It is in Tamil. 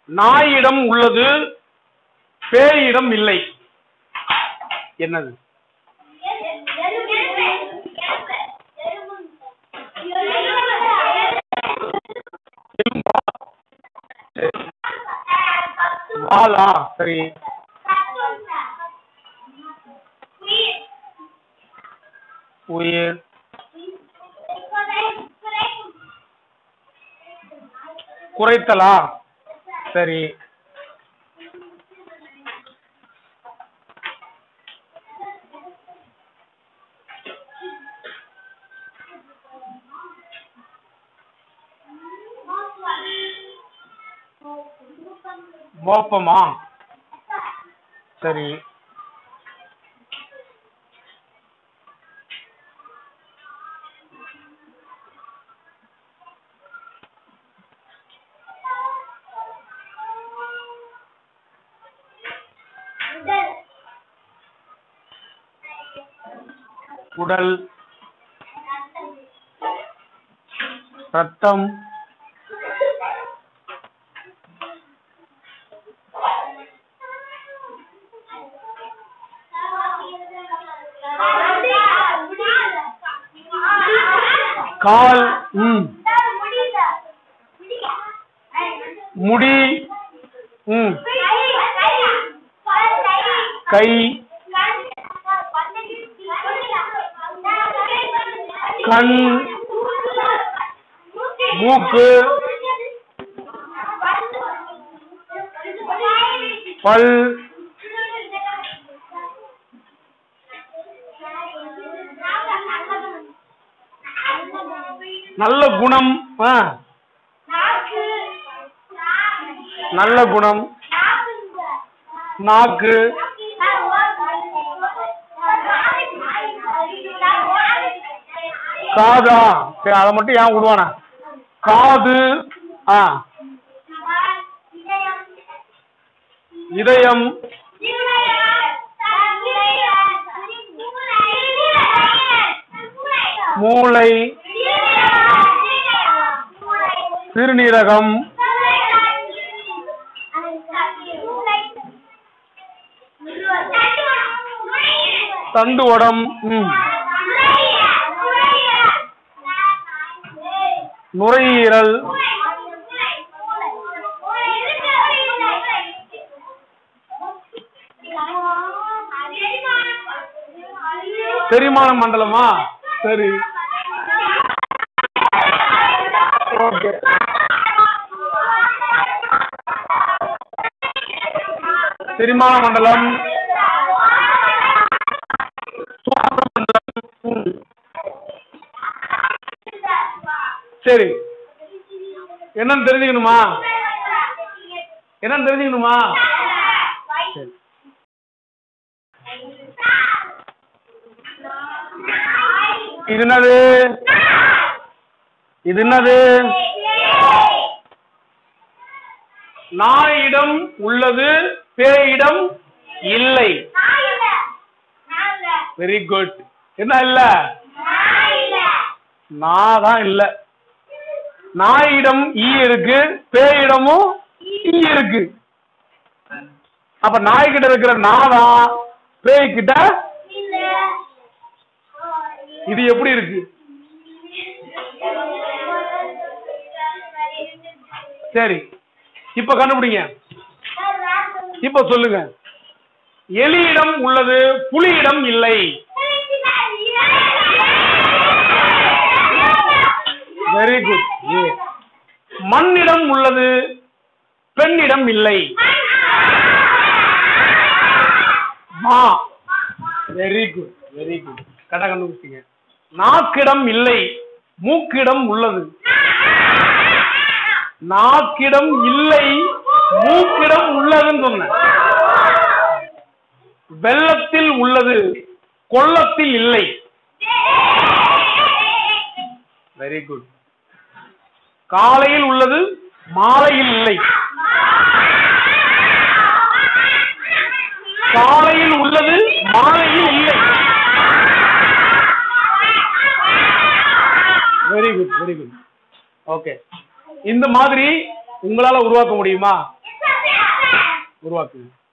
நாயிடம் உள்ளது பேயிடம் இல்லை என்னது வாலா சரி உயிர் குறைத்தலா சரி மோப்பமா சரி உடல் ரத்தம் கால் ம் முடி ம் கை கண் மூக்கு பல் நல்ல குணம் ஆ நல்ல குணம் நாக்கு காதா சரி அதை மட்டும் ஏன் விடுவானா காது ஆ இதயம் மூளை சிறுநீரகம் தண்டுவடம் ம் நுரையீரல் செரிமான மண்டலமா சரி ஓகே செரிமான மண்டலம் சுவாச மண்டலம் ம். சரி என்னன்னு தெரிஞ்சுக்கணுமா என்னன்னு தெரிஞ்சுக்கணுமா சரி இது என்னது இது என்னது நாயிடம் உள்ளது பேயிடம் இல்லை வெரி குட் என்ன இல்ல நான் தான் இல்ல நாயிடம் ஈ இருக்கு பேயிடமும் ஈ இருக்கு அப்ப நாய்கிட்ட இருக்கிற நாதான் பேய்கிட்ட இது எப்படி இருக்கு சரி இப்ப கண்டுபிடிங்க இப்ப சொல்லுங்க எலியிடம் உள்ளது புலியிடம் இல்லை வெரி குட் மண்ணிடம் உள்ளது பெண்ணிடம் இல்லை மா வெரி குட் வெரி குட் கரெக்டா கண்டுபிடிச்சீங்க நாக்கிடம் இல்லை மூக்கிடம் உள்ளது நாக்கிடம் இல்லை மூக்கிடம் உள்ளதுன்னு சொன்னேன் வெள்ளத்தில் உள்ளது கொள்ளத்தில் இல்லை வெரி குட் காலையில் உள்ளது மாலையில் இல்லை காலையில் உள்ளது மாலையில் இல்லை very good very good okay இந்த மாதிரி உங்களால உருவாக்க முடியுமா உருவாக்குது